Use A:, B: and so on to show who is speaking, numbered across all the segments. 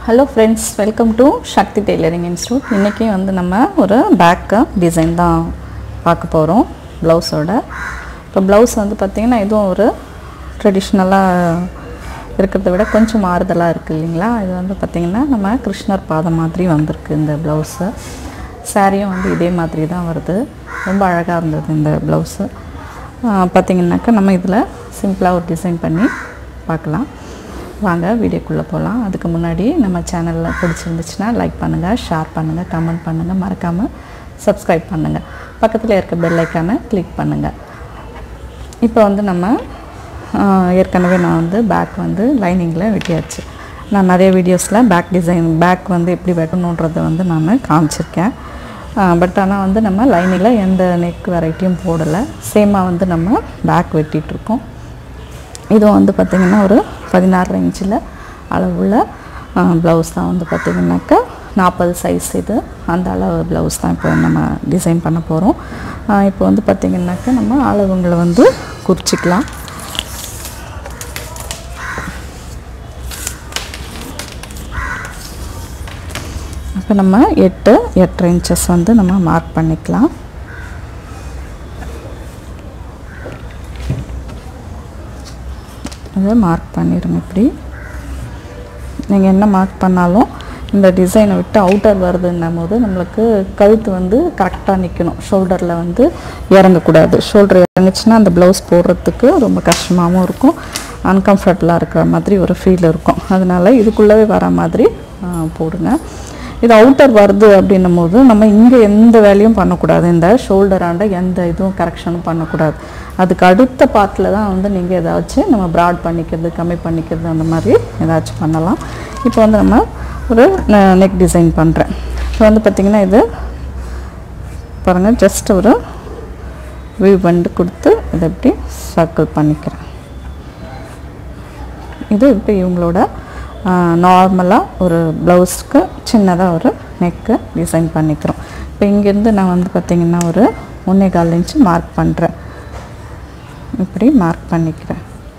A: hello friends welcome to Shakthi tailoring institute இன்றைக்கி வந்து நம்ம ஒரு பேக்கு டிசைன் தான் பார்க்க போகிறோம் ப்ளவுஸோட இப்போ ப்ளவுஸ் வந்து பார்த்திங்கன்னா இதுவும் ஒரு ட்ரெடிஷ்னலாக இருக்கிறத விட கொஞ்சம் மாறுதலாக இருக்குது இல்லைங்களா இது வந்து பார்த்திங்கன்னா நம்ம கிருஷ்ணர் பாதம் மாதிரி வந்திருக்கு இந்த ப்ளவுஸு சாரியும் வந்து இதே மாதிரி தான் வருது ரொம்ப அழகாக இருந்தது இந்த ப்ளவுஸு பார்த்திங்கனாக்கா நம்ம இதில் சிம்பிளாக ஒரு டிசைன் பண்ணி பார்க்கலாம் வாங்க வீடியோக்குள்ளே போகலாம் அதுக்கு முன்னாடி நம்ம சேனலில் பிடிச்சிருந்துச்சுன்னா லைக் பண்ணுங்கள் ஷேர் பண்ணுங்கள் கமெண்ட் பண்ணுங்கள் மறக்காமல் சப்ஸ்கிரைப் பண்ணுங்கள் பக்கத்தில் இருக்க பெல் ஐக்கானை கிளிக் பண்ணுங்கள் இப்போ வந்து நம்ம ஆஹ், ஏற்கனவே நான் வந்து பேக் வந்து லைனிங்கில் வெட்டியாச்சு நான் நிறைய வீடியோஸில் பேக் டிசைன் பேக் வந்து எப்படி வெட்டணுன்றதை வந்து நான் காமிச்சிருக்கேன் பட் ஆனால் வந்து நம்ம லைனிங்கில் எந்த நெக் வெரைட்டியும் போடலை சேமாக வந்து நம்ம பேக் வெட்டிகிட்ருக்கோம் இதுவும் வந்து பார்த்திங்கன்னா ஒரு பதினாறு இன்ச்சில் அளவுள்ள ப்ளவுஸ் தான் வந்து பார்த்திங்கனாக்கா நாற்பது சைஸ் இது அந்த அளவு ப்ளவுஸ் தான் இப்போ நம்ம டிசைன் பண்ண போகிறோம் இப்போ வந்து பார்த்திங்கனாக்கா நம்ம அளவுங்களை வந்து குறிச்சிக்கலாம் இப்போ நம்ம எட்டு எட்டரை இன்ச்சஸ் வந்து நம்ம மார்க் பண்ணிக்கலாம் இதை மார்க் பண்ணிடுங்க இப்படி நீங்கள் என்ன மார்க் பண்ணாலும் இந்த டிசைனை விட்டு அவுட்டர் வருதுன்னும் போது நம்மளுக்கு கழுத்து வந்து கரெக்டாக நிற்கணும் ஷோல்டரில் வந்து இறங்கக்கூடாது ஷோல்டர் இறங்குச்சுன்னா அந்த ப்ளவுஸ் போடுறதுக்கு ரொம்ப கஷ்டமாகவும் இருக்கும் அன்கம்ஃபர்டபுளாக இருக்கிற மாதிரி ஒரு ஃபீல் இருக்கும் அதனால் இதுக்குள்ளவே வர மாதிரி ஆ, போடுங்க இது அவுட்டர் வருது அப்படின்னும் போது நம்ம இங்கே எந்த வேலையும் பண்ணக்கூடாது இந்த ஷோல்டராண்ட எந்த இதுவும் கரெக்ஷனும் பண்ணக்கூடாது அதுக்கு அடுத்த பார்ட்டில் தான் வந்து நீங்கள் ஏதாச்சும் நம்ம ப்ராட் பண்ணிக்கிறது கம்மி பண்ணிக்கிறது அந்த மாதிரி ஏதாச்சும் பண்ணலாம் இப்போ வந்து நம்ம ஒரு நெக் டிசைன் பண்ணுறேன் இப்போ வந்து பார்த்திங்கன்னா இது பாருங்கள் ஜஸ்ட் ஒரு வியூ பண்டு கொடுத்து இதை இப்படி சர்க்கிள் பண்ணிக்கிறேன் இது இப்போ இவங்களோட நார்மலாக ஒரு ப்ளவுஸ்க்கு சின்னதாக ஒரு நெக்கு டிசைன் பண்ணிக்கிறோம் இப்போ இங்கேருந்து நான் வந்து பார்த்திங்கன்னா ஒரு ஒன்றே கால் இன்ச்சு மார்க் பண்ணுறேன் இப்படி மார்க் பண்ணிக்கிறேன்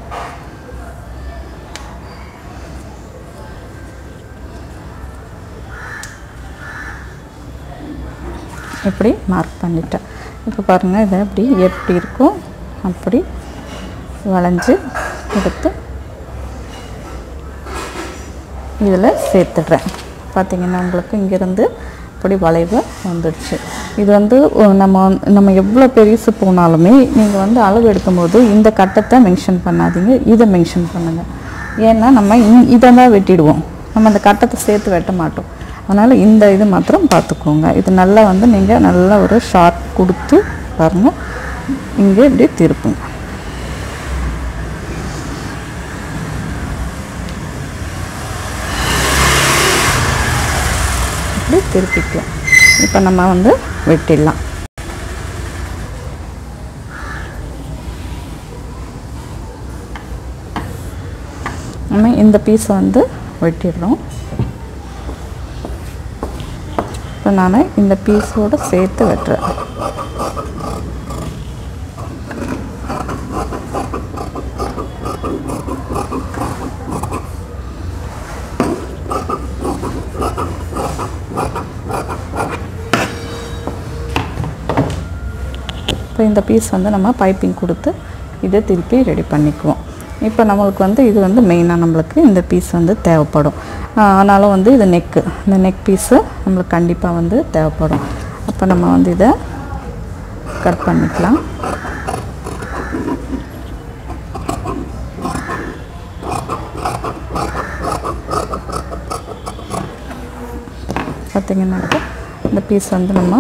A: இப்படி மார்க் பண்ணிட்டேன் இப்போ பாருங்கள் இதை அப்படி எப்படி இருக்கோ அப்படி வளைஞ்சு எடுத்து இதில் சேர்த்துடுறேன் பார்த்தீங்கன்னா உங்களுக்கு இங்கேருந்து இப்படி வளைவு வந்துடுச்சு இது வந்து ஒ- நம்ம வந்து- நம்ம எவ்வளோ பெருசு போனாலுமே நீங்கள் வந்து அளவு எடுக்கும்போது இந்த கட்டத்தை மென்ஷன் பண்ணாதீங்க இதை மென்ஷன் பண்ணுங்கள் ஏன்னா நம்ம இ- இதை தான் வெட்டிடுவோம் நம்ம அந்த கட்டத்தை சேர்த்து வெட்ட மாட்டோம் அதனால் இந்த இது மாத்திரம் பார்த்துக்கோங்க இது நல்லா வந்து நீங்கள் நல்லா ஒரு ஷார்ட் கொடுத்து பாருங்கள் இங்கே இப்படி திருப்புங்க இப்படி திருப்பிக்கலாம் இப்போ நம்ம வந்து வெட்டிடலாம் நம்ம இந்த பீஸை வந்து வெட்டிடுறோம் இப்போ நான் இந்த பீஸோடு சேர்த்து வெட்டுறேன் இப்போ இந்த பீஸ் வந்து நம்ம பைப்பிங் கொடுத்து இதை திருப்பி ரெடி பண்ணிக்குவோம் இப்போ நம்மளுக்கு வந்து இது வந்து மெயினாக நம்மளுக்கு இந்த பீஸ் வந்து தேவைப்படும் ஆஹ் ஆனாலும் வந்து இது நெக்கு இந்த நெக் பீஸு நம்மளுக்கு கண்டிப்பாக வந்து தேவைப்படும் அப்போ நம்ம வந்து இதை கட் பண்ணிக்கலாம் பார்த்தீங்கன்னாக்கா இந்த பீஸ் வந்து நம்ம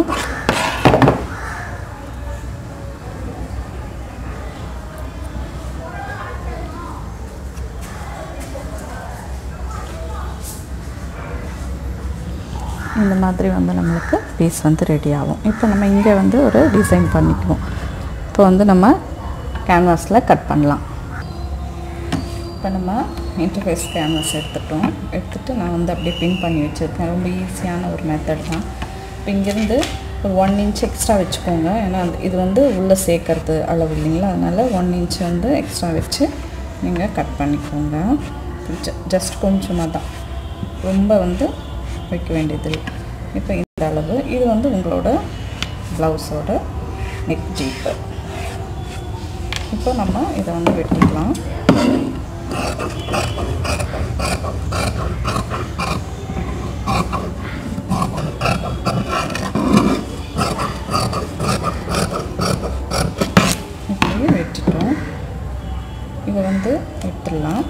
A: இந்த மாதிரி வந்து நம்மளுக்கு பீஸ் வந்து ரெடி ஆகும் இப்போ நம்ம இங்கே வந்து ஒரு டிசைன் பண்ணிக்குவோம் இப்போ வந்து நம்ம கேன்வாஸில் கட் பண்ணலாம் இப்போ நம்ம இன்டர்ஃபேஸ் கேன்வாஸ் எடுத்துட்டோம் எடுத்துகிட்டு நான் வந்து அப்படியே பின் பண்ணி வச்சுருக்கேன் ரொம்ப ஈஸியான ஒரு மெத்தட் தான் இப்போ இங்கேருந்து ஒரு ஒன் இன்ச் எக்ஸ்ட்ரா வச்சுக்கோங்க ஏன்னா அந்த- இது வந்து உள்ளே சேர்க்கறது அளவு இல்லைங்களா அதனால் ஒன் இன்ச் வந்து எக்ஸ்ட்ரா வச்சு நீங்கள் கட் பண்ணிக்கோங்க ஜஸ்ட் கொஞ்சமாக தான் ரொம்ப வந்து வைக்க வேண்டியதில்லை இப்போ இந்த அளவு இது வந்து உங்களோட ப்ளவுஸோட நெக் ஜீப்பு இப்போ நம்ம இதை வந்து வெட்டிக்கலாம் இப்படி வெட்டிட்டோம் இதை வந்து விட்டுடலாம்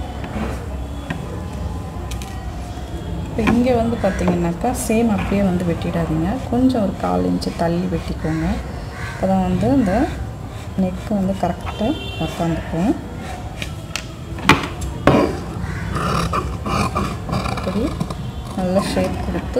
A: இப்போ இங்கே வந்து பார்த்தீங்கன்னாக்கா சேம் அப்படியே வந்து வெட்டிடாதீங்க கொஞ்சம் ஒரு கால் இன்ச்சு தள்ளி வெட்டிக்கோங்க அப்போ தான் வந்து அந்த நெக்கு வந்து கரெக்டாக உக்காந்துக்கும் இப்படி நல்ல ஷேப் கொடுத்து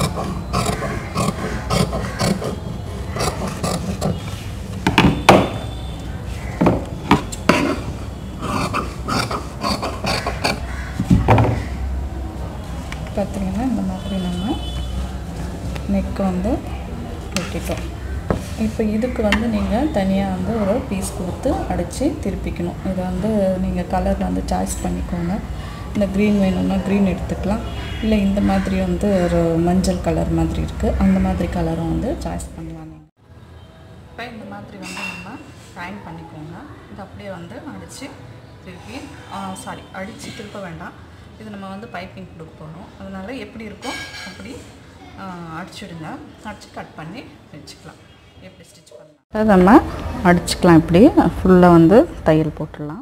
A: பார்த்தீங்கன்னா இந்த மாதிரி நம்ம நெக் வந்து வெட்டிட்டோம் இப்போ இதுக்கு வந்து நீங்கள் தனியாக வந்து ஒரு பீஸ் கொடுத்து அடித்து திருப்பிக்கணும் இதை வந்து நீங்கள் கலர் வந்து சாய்ஸ் பண்ணிக்கோங்க இந்த க்ரீன் வேணும்னா க்ரீன் எடுத்துக்கலாம் இல்லை இந்த மாதிரி வந்து ஒரு மஞ்சள் கலர் மாதிரி இருக்குது அந்த மாதிரி கலரும் வந்து சாய்ஸ் பண்ணலாம் நீங்கள் இப்போ இந்த மாதிரி வந்து நம்ம ட்ரைன் பண்ணிக்கோங்க இது அப்படியே வந்து அடித்து திருப்பி சாரி அடித்து திருப்ப வேண்டாம் இது நம்ம வந்து பைப்பிங் கொடுக்க போகிறோம் அதனால் எப்படி இருக்கோ அப்படி அடிச்சிடுங்க அடித்து கட் பண்ணி வச்சுக்கலாம் எப்படி ஸ்டிச் பண்ணலாம் நம்ம அடிச்சுக்கலாம் இப்படி ஃபுல்லாக வந்து தையல் போட்டுடலாம்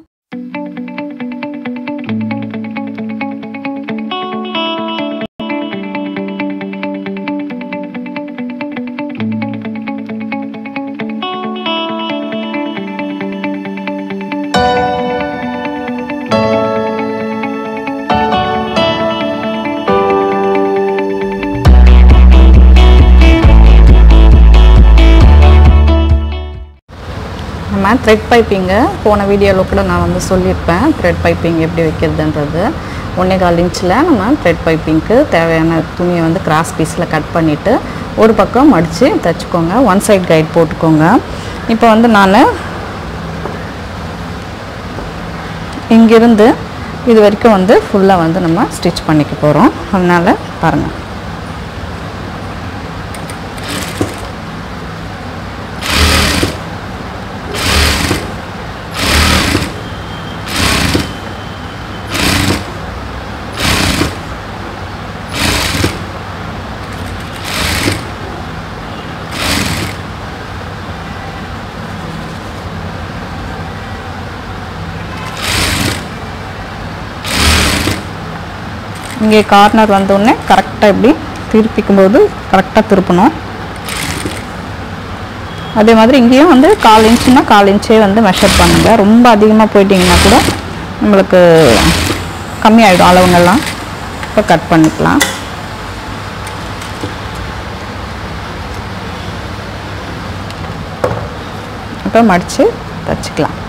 A: நம்ம த்ரெட் பைப்பிங்கு போன வீடியோவில் கூட நான் வந்து சொல்லியிருப்பேன் த்ரெட் பைப்பிங் எப்படி வைக்கிறதுன்றது ஒன்றே கால் இன்ச்சில் நம்ம த்ரெட் பைப்பிங்க்கு தேவையான துணியை வந்து கிராஸ் பீஸில் கட் பண்ணிவிட்டு ஒரு பக்கம் மடித்து தைச்சிக்கோங்க ஒன் சைட் கைட் போட்டுக்கோங்க இப்போ வந்து நான் இங்கிருந்து இது வரைக்கும் வந்து ஃபுல்லாக வந்து நம்ம ஸ்டிச் பண்ணிக்க போகிறோம் அதனால் பாருங்கள் இங்கே கார்னர் வந்தோடனே கரெக்டாக இப்படி திருப்பிக்கும் போது கரெக்டாக திருப்பணும் அதே மாதிரி இங்கேயும் வந்து கால் இன்ச்சுனா கால் இன்ச்சே வந்து மெஷர் பண்ணுங்கள் ரொம்ப அதிகமாக போயிட்டிங்கன்னா கூட நம்மளுக்கு கம்மியாயிடும் அளவுங்கெல்லாம் இப்போ கட் பண்ணிக்கலாம் இப்போ மடித்து தச்சுக்கலாம்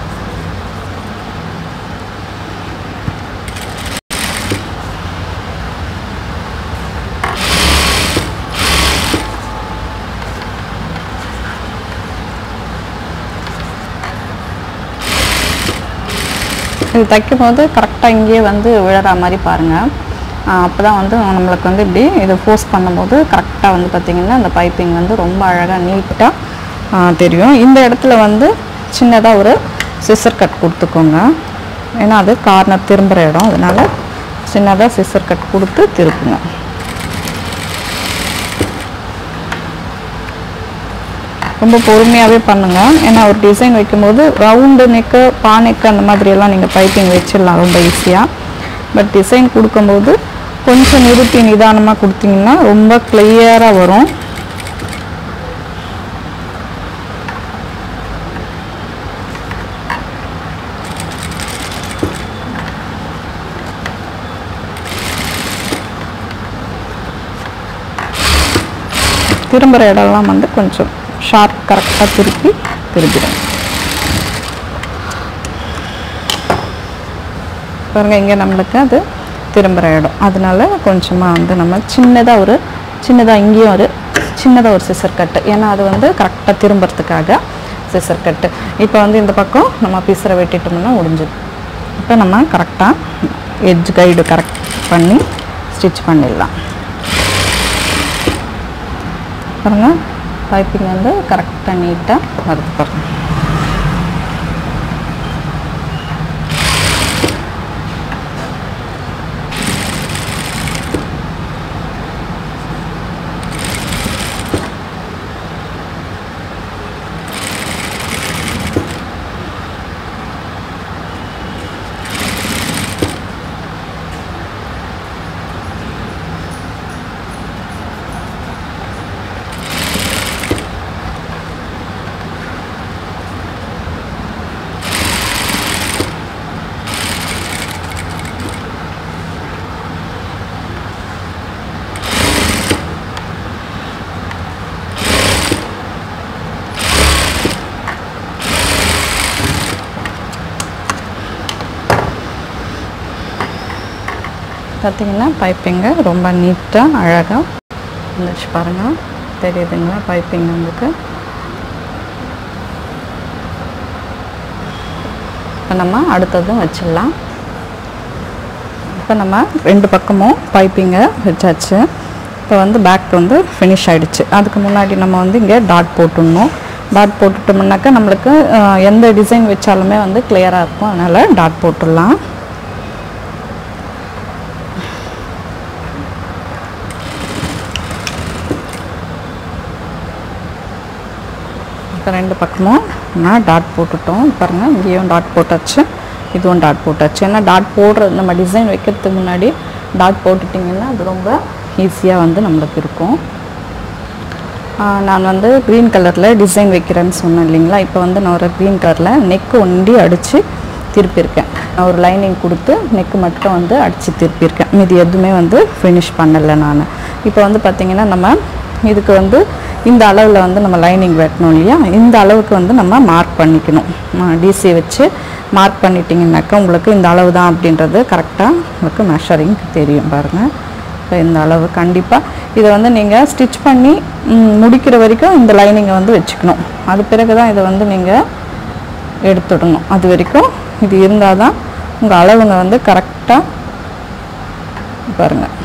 A: இது தைக்கும் போது கரெக்டாக இங்கேயே வந்து விழற மாதிரி பாருங்கள் அப்போ தான் வந்து நம்மளுக்கு வந்து இப்படி இதை ஃபோர்ஸ் பண்ணும்போது கரெக்டாக வந்து பார்த்திங்கன்னா அந்த பைப்பிங் வந்து ரொம்ப அழகாக நீட்டாக தெரியும் இந்த இடத்துல வந்து சின்னதாக ஒரு சிசர் கட் கொடுத்துக்கோங்க ஏன்னா அது கார்னர் திரும்புகிற இடம் அதனால் சின்னதாக சிசர் கட் கொடுத்து திருப்புங்க ரொம்ப பொறுமையாகவே பண்ணுங்கள் ஏன்னா ஒரு டிசைன் வைக்கும்போது ரவுண்டு நெக்கு பா நெக்கு அந்த மாதிரியெல்லாம் நீங்கள் பைப்பிங் வச்சிடலாம் ரொம்ப ஈஸியாக பட் டிசைன் கொடுக்கும்போது கொஞ்சம் நிறுத்தி நிதானமாக கொடுத்தீங்கன்னா ரொம்ப கிளியராக வரும் திரும்புகிற இடம்லாம் வந்து கொஞ்சம் ஷார்ப் கரெக்டாக திருப்பி திருப்பிடும் பாருங்க இங்கே நம்மளுக்கு அது திரும்புகிற இடம் அதனால கொஞ்சமாக வந்து நம்ம சின்னதாக ஒரு சின்னதாக இங்கேயும் ஒரு சின்னதாக ஒரு சிசர் கட்டு ஏன்னா அது வந்து கரெக்டாக திரும்புறதுக்காக சிசர் கட்டு இப்போ வந்து இந்த பக்கம் நம்ம பிசரை வெட்டிட்டோம்னா முடிஞ்சுது இப்போ நம்ம கரெக்டாக எட்ஜ் கைடு கரெக்ட் பண்ணி ஸ்டிச் பண்ணிடலாம் பாருங்க பைப்பிங் வந்து கரெக்டாக நீட்டாக வருது பாருங்க பார்த்தீங்கன்னா பைப்பிங்கு ரொம்ப நீட்டாக அழகாக வந்துச்சு பாருங்கள் தெரியுதுங்களா பைப்பிங் உங்களுக்கு இப்போ நம்ம அடுத்ததும் வச்சிடலாம் இப்போ நம்ம ரெண்டு பக்கமும் பைப்பிங்கை வச்சாச்சு இப்போ வந்து பேக் வந்து ஃபினிஷ் ஆயிடுச்சு அதுக்கு முன்னாடி நம்ம வந்து இங்கே டாட் போட்டுடணும் டாட் போட்டுட்டோம்னாக்கா நம்மளுக்கு அஹ், எந்த டிசைன் வச்சாலுமே வந்து கிளியராக இருக்கும் அதனால் டாட் போட்டுடலாம் இப்போ ரெண்டு பக்கமும் நான் டாட் போட்டுட்டோம் பாருங்கள் இங்கேயும் டாட் போட்டாச்சு இதுவும் டாட் போட்டாச்சு ஏன்னா டாட் போடுறது நம்ம டிசைன் வைக்கிறதுக்கு முன்னாடி டாட் போட்டுட்டிங்கன்னா அது ரொம்ப ஈஸியாக வந்து நம்மளுக்கு இருக்கும் ஆஹ் நான் வந்து க்ரீன் கலரில் டிசைன் வைக்கிறேன்னு சொன்னேன் இல்லைங்களா இப்போ வந்து நான் ஒரு க்ரீன் கலரில் நெக்கு ஒண்டி அடித்து திருப்பியிருக்கேன் நான் ஒரு லைனிங் கொடுத்து நெக்கு மட்டும் வந்து அடித்து திருப்பியிருக்கேன் மீதி எதுவுமே வந்து ஃபினிஷ் பண்ணலை நான் இப்போ வந்து பார்த்திங்கன்னா நம்ம இதுக்கு வந்து இந்த அளவில் வந்து நம்ம லைனிங் வெட்டணும் இல்லையா இந்த அளவுக்கு வந்து நம்ம மார்க் பண்ணிக்கணும் டிசி வச்சு மார்க் பண்ணிட்டீங்கன்னாக்கா உங்களுக்கு இந்த அளவு தான் அப்படின்றது கரெக்டாக உங்களுக்கு மெஷரிங் தெரியும் பாருங்கள் இப்போ இந்த அளவு கண்டிப்பாக இதை வந்து நீங்கள் ஸ்டிச் பண்ணி ம், முடிக்கிற வரைக்கும் இந்த லைனிங்கை வந்து வச்சுக்கணும் அது பிறகு தான் இதை வந்து நீங்கள் எடுத்துடணும் அது வரைக்கும் இது இருந்தால் தான் உங்கள் அளவுங்க வந்து கரெக்டாக பாருங்கள்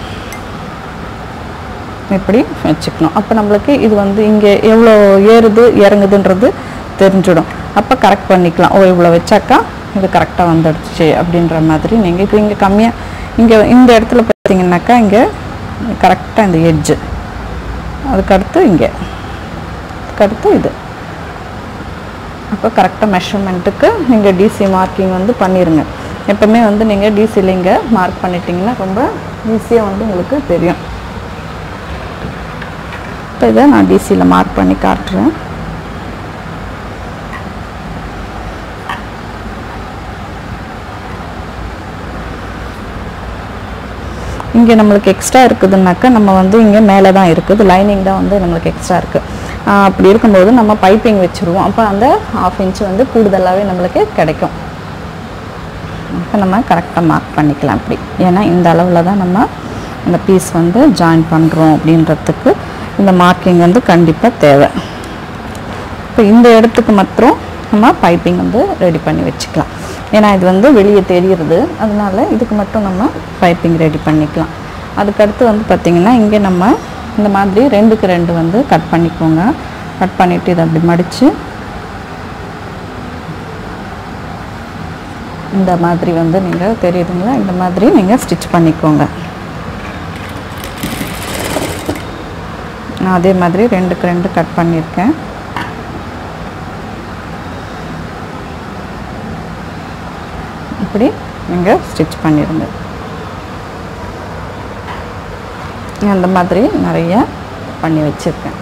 A: இப்படி வச்சுக்கணும் அப்போ நம்மளுக்கு இது வந்து இங்கே எவ்வளோ ஏறுது இறங்குதுன்றது தெரிஞ்சிடும் அப்போ கரெக்ட் பண்ணிக்கலாம் ஓ இவ்வளோ வச்சாக்கா இது கரெக்டாக வந்துடுச்சு அப்படின்ற மாதிரி நீங்கள் இப்போ இங்கே கம்மியாக இங்கே இந்த இடத்துல பார்த்தீங்கன்னாக்கா இங்கே கரெக்டாக இந்த எட்ஜு அதுக்கடுத்து இங்கே அதுக்கடுத்து இது அப்போ கரெக்டாக மெஷர்மெண்ட்டுக்கு நீங்கள் டிசி மார்க்கிங் வந்து பண்ணிடுங்க எப்பவுமே வந்து நீங்கள் டிசியில் இங்கே மார்க் பண்ணிட்டீங்கன்னா ரொம்ப ஈஸியாக வந்து உங்களுக்கு தெரியும் இப்போ இதை நான் டிசியில் மார்க் பண்ணி காட்டுறேன் இங்கே நம்மளுக்கு எக்ஸ்ட்ரா இருக்குதுன்னாக்கா நம்ம வந்து இங்கே மேலே தான் இருக்குது லைனிங் தான் வந்து நம்மளுக்கு எக்ஸ்ட்ரா இருக்குது அப்படி இருக்கும்போது நம்ம பைப்பிங் வச்சுருவோம் அப்போ அந்த ஹாஃப் இன்ச் வந்து கூடுதலாகவே நம்மளுக்கு கிடைக்கும் அப்போ நம்ம கரெக்டாக மார்க் பண்ணிக்கலாம் அப்படி ஏன்னா இந்த அளவில் தான் நம்ம இந்த பீஸ் வந்து ஜாயின் பண்ணுறோம் அப்படின்றதுக்கு இந்த மார்க்கிங் வந்து கண்டிப்பாக தேவை இப்போ இந்த இடத்துக்கு மாத்திரம் நம்ம பைப்பிங் வந்து ரெடி பண்ணி வச்சுக்கலாம் ஏன்னா இது வந்து வெளியே தெரியுறது அதனால இதுக்கு மட்டும் நம்ம பைப்பிங் ரெடி பண்ணிக்கலாம் அதுக்கடுத்து வந்து பார்த்திங்கன்னா இங்கே நம்ம இந்த மாதிரி ரெண்டுக்கு ரெண்டு வந்து கட் பண்ணிக்கோங்க கட் பண்ணிவிட்டு இதை அப்படி மடித்து இந்த மாதிரி வந்து நீங்கள் தெரியுதுங்களா இந்த மாதிரி நீங்கள் ஸ்டிச் பண்ணிக்கோங்க நான் அதே மாதிரி ரெண்டுக்கு ரெண்டு கட் பண்ணியிருக்கேன் இப்படி நீங்கள் ஸ்டிச் பண்ணிடுங்க அந்த மாதிரி நிறைய பண்ணி வச்சுருக்கேன்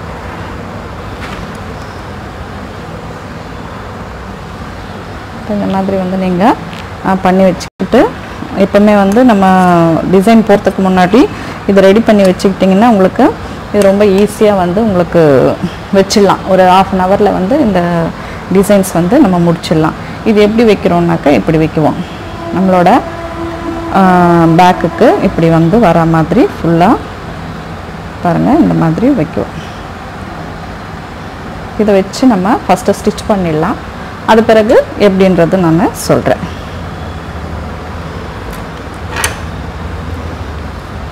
A: இந்த மாதிரி வந்து நீங்கள் பண்ணி வச்சுக்கிட்டு எப்பவுமே வந்து நம்ம டிசைன் போகிறதுக்கு முன்னாடி இதை ரெடி பண்ணி வச்சுக்கிட்டிங்கன்னா உங்களுக்கு இது ரொம்ப ஈஸியாக வந்து உங்களுக்கு வச்சிடலாம் ஒரு ஆஃப் அன் ஹவரில் வந்து இந்த டிசைன்ஸ் வந்து நம்ம முடிச்சிடலாம் இது எப்படி வைக்கிறோம்னாக்கா இப்படி வைக்குவோம் நம்மளோட பேக்குக்கு இப்படி வந்து வர மாதிரி ஃபுல்லாக பாருங்கள் இந்த மாதிரி வைக்குவோம் இதை வச்சு நம்ம ஃபஸ்ட்டு ஸ்டிச் பண்ணிடலாம் அது பிறகு எப்படின்றது நான் சொல்கிறேன்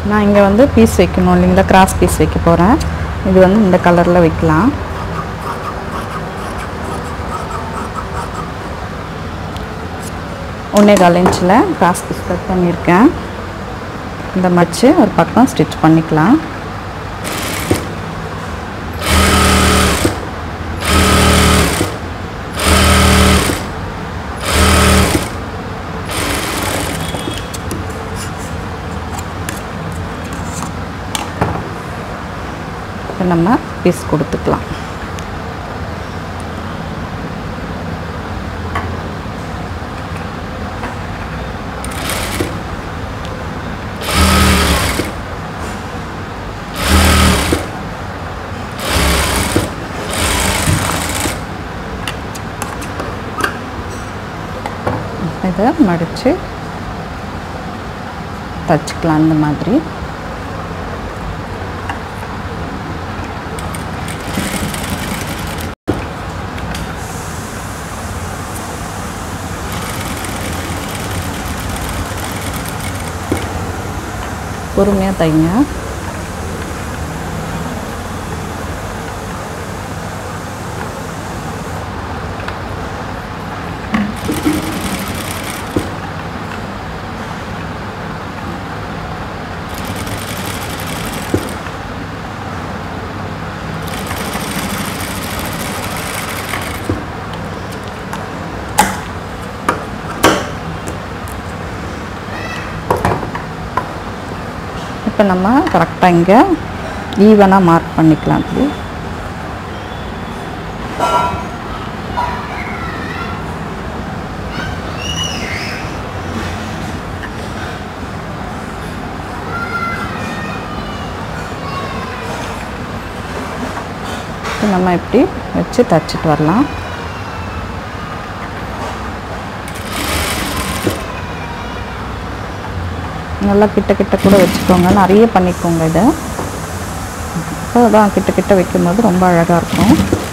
A: நான் இங்கே வந்து பீஸ் வைக்கணும் இல்லைங்களா கிராஸ் பீஸ் வைக்க போகிறேன் இது வந்து இந்த கலரில் வைக்கலாம் ஒன்றே கால் இன்ச்சில் கிராஸ் பீஸ் கட் பண்ணியிருக்கேன் இந்த மச்சு ஒரு பக்கம் ஸ்டிச் பண்ணிக்கலாம் இப்போ நம்ம பீஸ் கொடுத்துக்கலாம் இதை மடித்து தச்சுக்கலாம் அந்த மாதிரி பொறுமையாக தைங்க இப்போ நம்ம கரெக்டாக இங்கே ஈவனாக மார்க் பண்ணிக்கலாம் அப்படி இப்போ நம்ம இப்படி வச்சு தச்சுட்டு வரலாம் நல்லா கிட்ட கிட்ட கூட வச்சுக்கோங்க நிறைய பண்ணிக்கோங்க இதை அப்போ தான் கிட்ட கிட்ட வைக்கும்போது ரொம்ப அழகாக இருக்கும்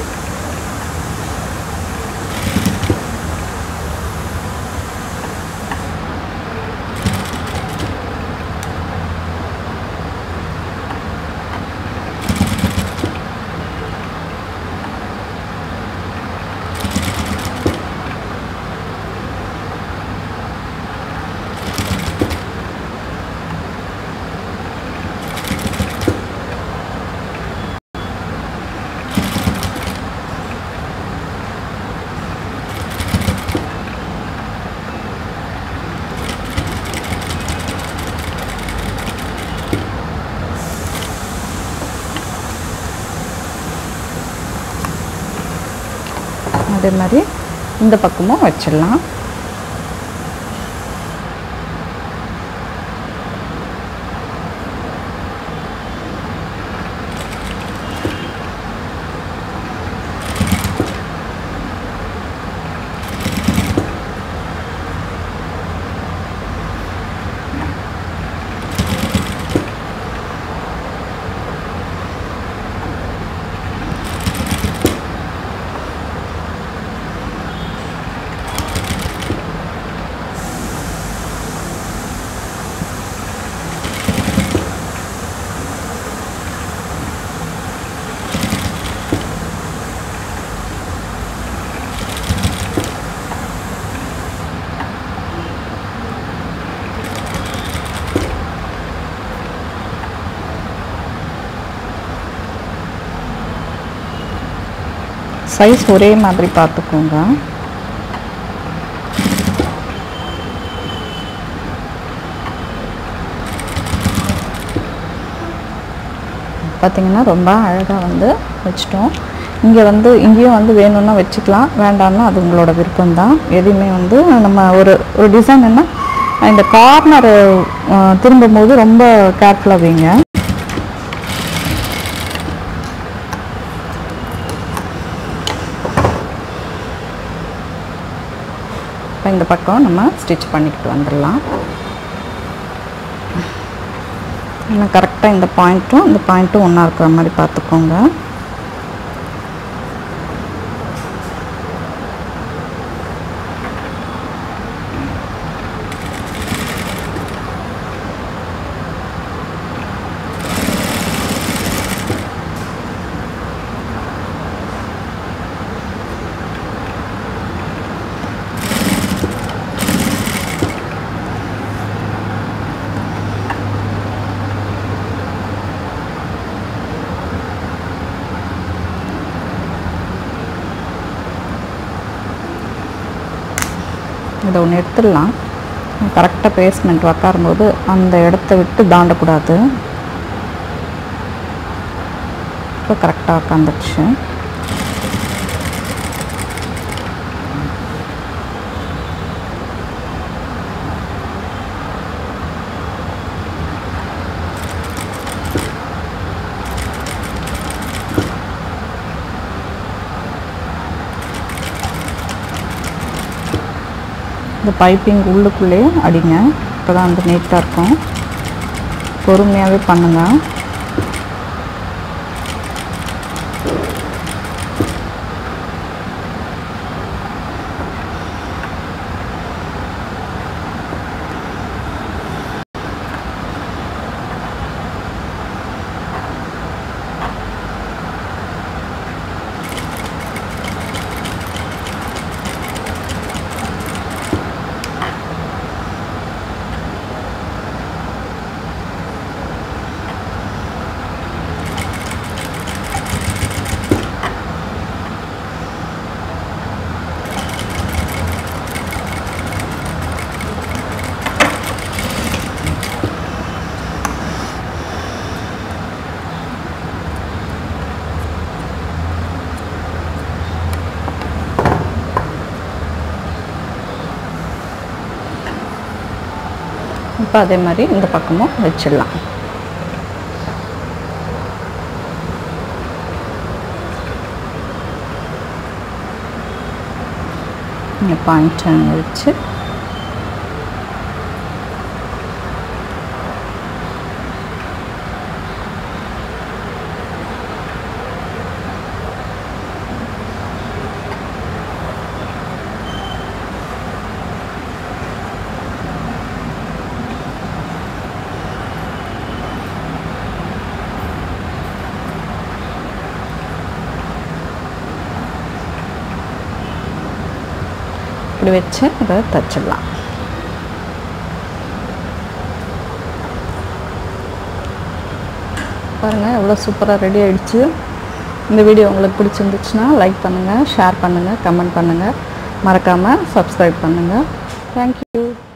A: அதே மாதிரி இந்த பக்கமும் வச்சிடலாம் சைஸ் ஒரே மாதிரி பார்த்துக்கோங்க பார்த்தீங்கன்னா ரொம்ப அழகாக வந்து வச்சிட்டோம் இங்கே வந்து இங்கேயும் வந்து வேணும்னா வச்சுக்கலாம் வேண்டாம்னா அது உங்களோட விருப்பம்தான் எதையுமே வந்து நம்ம ஒரு ஒரு டிசைன் என்ன இந்த கார்னர் திரும்பும் போது ரொம்ப கேர்ஃபுல்லாக வைங்க இப்போ இந்த பக்கம் நம்ம ஸ்டிச் பண்ணிக்கிட்டு வந்துடலாம் இன்னும் கரெக்டாக இந்த பாயிண்ட்டும் இந்த பாயிண்ட்டும் ஒன்றா இருக்கிற மாதிரி பார்த்துக்கோங்க இதை ஒன்று எடுத்துடலாம் கரெக்டாக பேஸ்மெண்ட் உக்காரும்போது அந்த இடத்த விட்டு தாண்டக்கூடாது இப்போ கரெக்டாக உக்காந்துருச்சு இந்த பைப்பிங் உள்ளுக்குள்ளே அடிங்க இப்போ தான் வந்து நீட்டாக இருக்கும் பொறுமையாகவே பண்ணுங்கள் இப்போ அதே மாதிரி இந்த பக்கமும் வச்சிடலாம் இங்கே பாயிண்ட் வச்சு இப்படி வச்சு அதை தச்சிடலாம் பாருங்கள் எவ்வளோ சூப்பராக ரெடி ஆயிடுச்சு இந்த வீடியோ உங்களுக்கு பிடிச்சிருந்துச்சுன்னா லைக் பண்ணுங்கள் ஷேர் பண்ணுங்கள் கமெண்ட் பண்ணுங்கள் மறக்காமல் சப்ஸ்கிரைப் பண்ணுங்கள் தேங்க்யூ